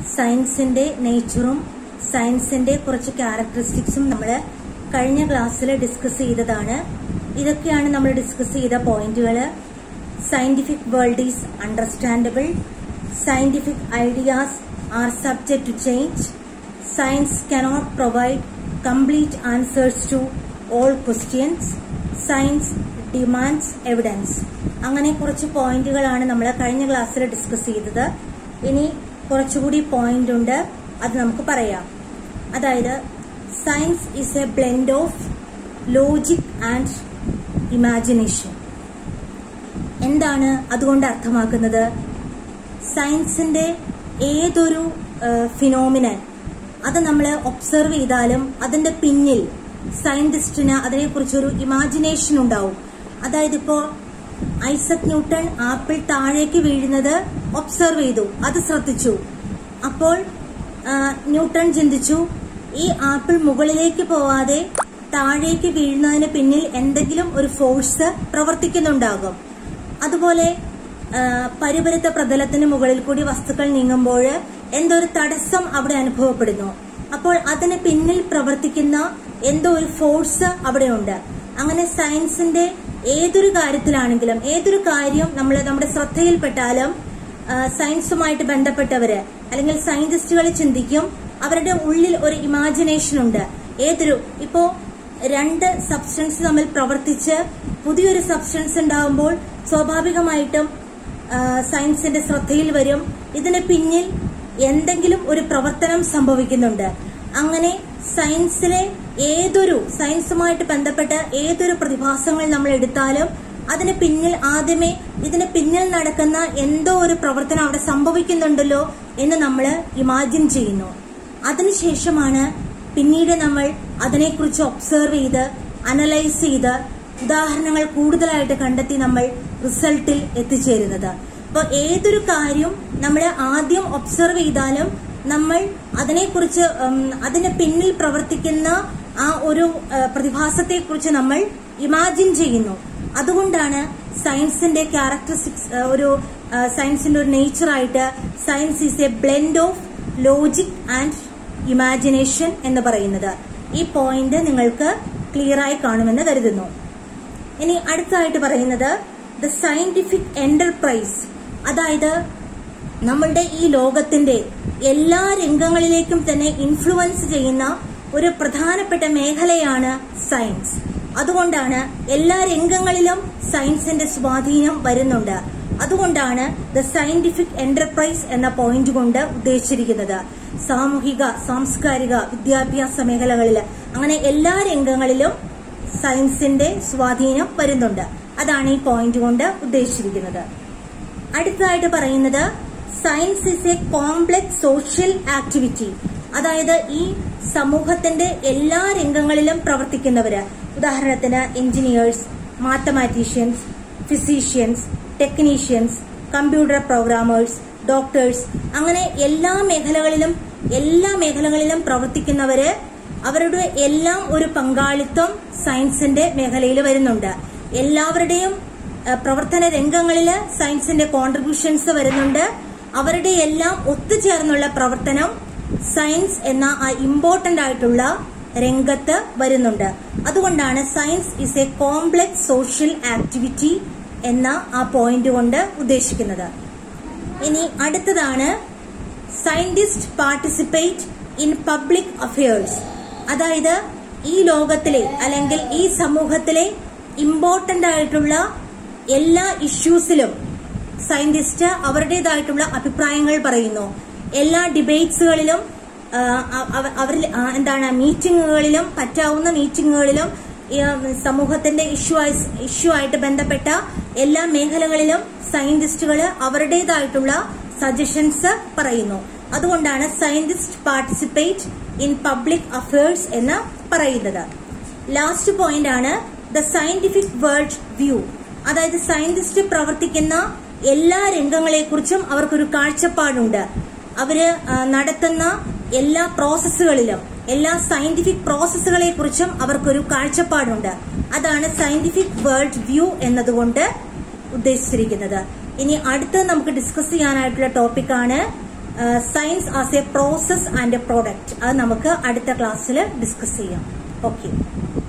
സയൻസിന്റെ നേച്ചറും സയൻസിന്റെ കുറച്ച് ക്യാരക്ടറിസ്റ്റിക്സും നമ്മൾ കഴിഞ്ഞ ക്ലാസ്സിൽ ഡിസ്കസ് ചെയ്തതാണ് ഇതൊക്കെയാണ് നമ്മൾ ഡിസ്കസ് ചെയ്ത പോയിന്റുകൾ scientific world is understandable scientific ideas are subject to change science cannot provide complete answers to all questions science demands evidence അങ്ങനെ കുറച്ച് പോയിന്റുകളാണ് നമ്മൾ കഴിഞ്ഞ ക്ലാസ്സിൽ ഡിസ്കസ് ചെയ്തത് ഇനി കുറച്ചുകൂടി പോയിന്റ് ഉണ്ട് അത് നമുക്ക് പറയാം അതായത് science is a blend of logic and imagination എന്താണ് അതുകൊണ്ട് അർത്ഥമാക്കുന്നത് സയൻസിന്റെ ഏതൊരു ഫിനോമിനൻ അത് നമ്മൾ ഒബ്സർവ് ചെയ്താലും അതിന്റെ പിന്നിൽ സയന്റിസ്റ്റിന് അതിനെക്കുറിച്ചൊരു ഇമാജിനേഷൻ ഉണ്ടാവും അതായത് ഇപ്പോ ഐസക് ന്യൂട്ടൺ ആപ്പിൾ താഴേക്ക് വീഴുന്നത് ഒബ്സർവ് ചെയ്തു അത് ശ്രദ്ധിച്ചു അപ്പോൾ ന്യൂട്ടൺ ചിന്തിച്ചു ഈ ആപ്പിൾ മുകളിലേക്ക് പോവാതെ താഴേക്ക് വീഴുന്നതിന് പിന്നിൽ എന്തെങ്കിലും ഒരു ഫോഴ്സ് പ്രവർത്തിക്കുന്നുണ്ടാകും അതുപോലെ പരിപരുത്ത പ്രതലത്തിന് മുകളിൽ കൂടി വസ്തുക്കൾ നീങ്ങുമ്പോൾ എന്തോ ഒരു തടസ്സം അവിടെ അനുഭവപ്പെടുന്നു അപ്പോൾ അതിന് പിന്നിൽ പ്രവർത്തിക്കുന്ന എന്തോ ഒരു ഫോഴ്സ് അവിടെയുണ്ട് അങ്ങനെ സയൻസിന്റെ ഏതൊരു കാര്യത്തിലാണെങ്കിലും ഏതൊരു കാര്യം നമ്മൾ നമ്മുടെ ശ്രദ്ധയിൽപ്പെട്ടാലും സയൻസുമായിട്ട് ബന്ധപ്പെട്ടവര് അല്ലെങ്കിൽ സയന്റിസ്റ്റുകൾ ചിന്തിക്കും അവരുടെ ഉള്ളിൽ ഒരു ഇമാജിനേഷൻ ഉണ്ട് ഏതൊരു ഇപ്പോ രണ്ട് സബ്സ്റ്റൻസ് തമ്മിൽ പ്രവർത്തിച്ച് പുതിയൊരു സബ്സ്റ്റൻസ് ഉണ്ടാകുമ്പോൾ സ്വാഭാവികമായിട്ടും സയൻസിന്റെ ശ്രദ്ധയിൽ വരും ഇതിന് പിന്നിൽ എന്തെങ്കിലും ഒരു പ്രവർത്തനം സംഭവിക്കുന്നുണ്ട് അങ്ങനെ സയൻസിലെ ഏതൊരു സയൻസുമായിട്ട് ബന്ധപ്പെട്ട ഏതൊരു പ്രതിഭാസങ്ങൾ നമ്മൾ എടുത്താലും അതിന് പിന്നിൽ ആദ്യമേ ഇതിന് പിന്നിൽ നടക്കുന്ന എന്തോ ഒരു പ്രവർത്തനം അവിടെ സംഭവിക്കുന്നുണ്ടല്ലോ എന്ന് നമ്മൾ ഇമാജിൻ ചെയ്യുന്നു അതിനുശേഷമാണ് പിന്നീട് നമ്മൾ അതിനെക്കുറിച്ച് ഒബ്സർവ് ചെയ്ത് അനലൈസ് ചെയ്ത് ഉദാഹരണങ്ങൾ കൂടുതലായിട്ട് കണ്ടെത്തി നമ്മൾ റിസൾട്ടിൽ എത്തിച്ചേരുന്നത് അപ്പോൾ ഏതൊരു കാര്യം നമ്മൾ ആദ്യം ഒബ്സർവ് ചെയ്താലും നമ്മൾ അതിനെക്കുറിച്ച് അതിന് പിന്നിൽ പ്രവർത്തിക്കുന്ന ആ ഒരു പ്രതിഭാസത്തെക്കുറിച്ച് നമ്മൾ ഇമാജിൻ ചെയ്യുന്നു അതുകൊണ്ടാണ് സയൻസിന്റെ ക്യാരക്ടറിസ്റ്റിക്സ് ഒരു സയൻസിന്റെ ഒരു നേച്ചറായിട്ട് science is a blend of logic and imagination എന്ന് പറയുന്നത് ഈ പോയിന്റ് നിങ്ങൾക്ക് ക്ലിയർ ആയി കാണുമെന്ന് കരുതുന്നു ഇനി അടുത്തതായിട്ട് പറയുന്നത് ദ സയന്റിഫിക് എന്റർപ്രൈസ് അതായത് നമ്മളുടെ ഈ ലോകത്തിന്റെ എല്ലാ രംഗങ്ങളിലേക്കും തന്നെ ഇൻഫ്ലുവൻസ് ചെയ്യുന്ന ഒരു പ്രധാനപ്പെട്ട മേഖലയാണ് സയൻസ് അതുകൊണ്ടാണ് എല്ലാ രംഗങ്ങളിലും സയൻസിന്റെ സ്വാധീനം വരുന്നുണ്ട് അതുകൊണ്ടാണ് ദ സയന്റിഫിക് എന്റർപ്രൈസ് എന്ന പോയിന്റ് കൊണ്ട് ഉദ്ദേശിച്ചിരിക്കുന്നത് സാമൂഹിക സാംസ്കാരിക വിദ്യാഭ്യാസ മേഖലകളിൽ അങ്ങനെ എല്ലാ രംഗങ്ങളിലും സയൻസിന്റെ സ്വാധീനം വരുന്നുണ്ട് അതാണ് ഈ പോയിന്റ് കൊണ്ട് ഉദ്ദേശിച്ചിരിക്കുന്നത് അടുത്തതായിട്ട് പറയുന്നത് science is a complex social activity അതായത് ഈ സമൂഹത്തിന്റെ എല്ലാ രംഗങ്ങളിലും പ്രവർത്തിക്കുന്നവര് ഉദാഹരണത്തിന് engineers mathematicians physicians technicians computer programmers doctors അങ്ങനെ എല്ലാ മേഖലകളിലും എല്ലാ മേഖലകളിലും പ്രവർത്തിക്കുന്നവര് അവരുടെ എല്ലാം ഒരു പങ്കാളിത്തം സയൻസിന്റെ മേഖലയിൽ വരുന്നുണ്ട് എല്ലാവരുടെയും പ്രവർത്തന രംഗങ്ങളിൽ സയൻസിന്റെ കോൺട്രിബ്യൂഷൻസ് വരുന്നുണ്ട് അവരുടെ എല്ലാം ഒത്തുചേർന്നുള്ള പ്രവർത്തനം സയൻസ് എന്ന ആ ഇമ്പോർട്ടന്റ് ആയിട്ടുള്ള രംഗത്ത് വരുന്നുണ്ട് അതുകൊണ്ടാണ് science is a complex social activity എന്ന ആ പോയിന്റ് കൊണ്ട് ഉദ്ദേശിക്കുന്നത് ഇനി അടുത്തതാണ് scientist participate in public affairs അതായത് ഈ ലോകത്തിലെ അല്ലെങ്കിൽ ഈ സമൂഹത്തിലെ ഇമ്പോർട്ടന്റ് ആയിട്ടുള്ള എല്ലാ ഇഷ്യൂസിലും സയന്റിസ്റ്റ് അവരുടേതായിട്ടുള്ള അഭിപ്രായങ്ങൾ പറയുന്നു എല്ലാ ഡിബേറ്റ്സുകളിലും അവരിൽ എന്താണ് മീറ്റിങ്ങുകളിലും പറ്റാവുന്ന മീറ്റിങ്ങുകളിലും സമൂഹത്തിന്റെ ഇഷ്യൂ ഇഷ്യൂ ആയിട്ട് ബന്ധപ്പെട്ട എല്ലാ മേഖലകളിലും സയന്റിസ്റ്റുകൾ അവരുടേതായിട്ടുള്ള സജഷൻസ് പറയുന്നു അതുകൊണ്ടാണ് scientist participate in public affairs എന്ന് പറയുന്നത് ലാസ്റ്റ് പോയിന്റ് ആണ് ദ സയന്റിഫിക് വേൾഡ് വ്യൂ അതായത് സയന്റിസ്റ്റ് പ്രവർത്തിക്കുന്ന എല്ലാ രംഗങ്ങളെക്കുറിച്ചും അവർക്കൊരു കാഴ്ചപ്പാടുണ്ട് അവര് നടത്തുന്ന എല്ലാ പ്രോസസ്സുകളിലും എല്ലാ സയന്റിഫിക് പ്രോസസ്സുകളെ കുറിച്ചും അവർക്കൊരു കാഴ്ചപ്പാടുണ്ട് അതാണ് സയന്റിഫിക് വേൾഡ് വ്യൂ എന്നതുകൊണ്ട് ഉദ്ദേശിച്ചിരിക്കുന്നത് ഇനി അടുത്ത് നമുക്ക് ഡിസ്കസ് ചെയ്യാനായിട്ടുള്ള ടോപ്പിക്കാണ് science as a process and a product അത് നമുക്ക് അടുത്ത ക്ലാസ്സിൽ ഡിസ്കസ് ചെയ്യാം ഓക്കെ